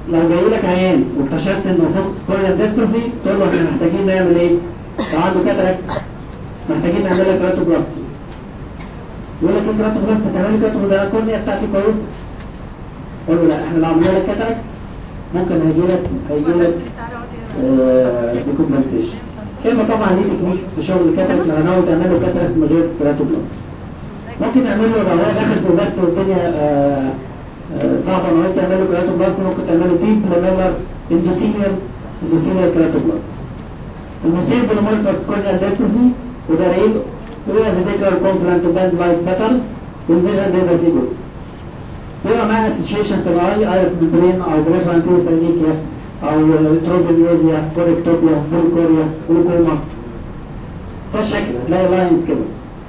لو جاي لك عيان واكتشفت انه فوكس كورنيال ديستروفي تقول له احنا محتاجين نعمل ايه؟ لو عنده كاتراكت محتاجين نعمل لك كراتوبلاستي يقول لك ايه كراتوبلاستي تعمل لي كراتوبلاستي ده الكورنيا بتاعتي كويسه قول له لا احنا لو عملنا لك كاتراكت ممكن هيجي لك هيجي لك ديكومبنسيشن اما طبعا ليه تكنيكس في شغل الكاتراكت لو ناوي تعمل له كاتراكت من غير كراتوبلاستي ممكن نعمل له لو هو داخل في بس والدنيا آه، آه، صعبه لو انت تعمل له كراتوبلاستي ممكن تعمل له ديب لاميلر اندوسينيال اندوسينيال كراتوبلاستي المصيب بالمورفس كورنيال ديستروفي وده ريل وهو فيزيكال كونفلنت باند لايك باترن والفيجن بيبقى فيه جود بيبقى معاه اسوشيشن في الاي ايرس ممبرين او بريفرال انتيوساينيكيا او تروبينيوزيا كوريكتوبيا بولكوريا جلوكوما ده الشكل هتلاقي لاينز كده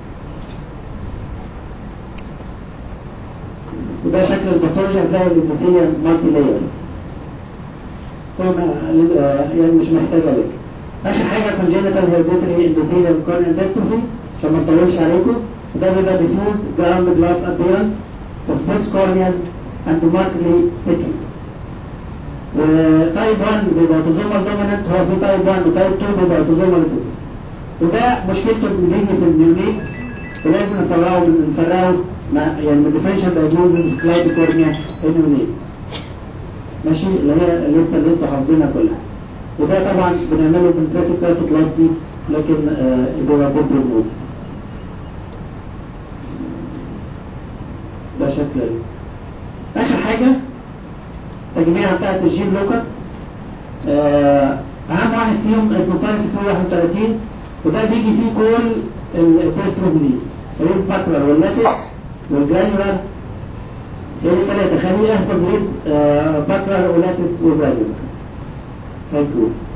وده شكل الباثولوجي هتلاقي الليمفوسية مالتي لاير هو ما- آه، يعني مش محتاجة لك اخر حاجه congenital hereditary endothelial corneal dystrophy عشان ما نطولش عليكم وده بيبقى diffuse ground glass appearance of both corneas and markedly thickened وتايب 1 بيبقى autosomal dominant هو في تايب 1 وتايب 2 بيبقى autosomal recessive وده مشكلته إنه بيجي في النيونيت ولازم نفرقه نفرقه مع يعني من differential diagnosis كلايد كورنيا النيونيت ماشي اللي هي الليسته اللي انتوا حافظينها كلها وده طبعا بنعمله بنتراكيك كارتوبلاستي لكن آه، بيبقى بوب بروجنوز ده شكل ال- اخر حاجه تجميعة بتاعت الجين لوكاس آه، اهم واحد فيهم اسمه تايب 31 وده بيجي فيه كل البيرسروبلي الريس باكولار واللاتس والجرانيولار هي دي ثلاثة خليه يحفظ ريس آه، باكولار ولاتس وجرانيولار Thank you.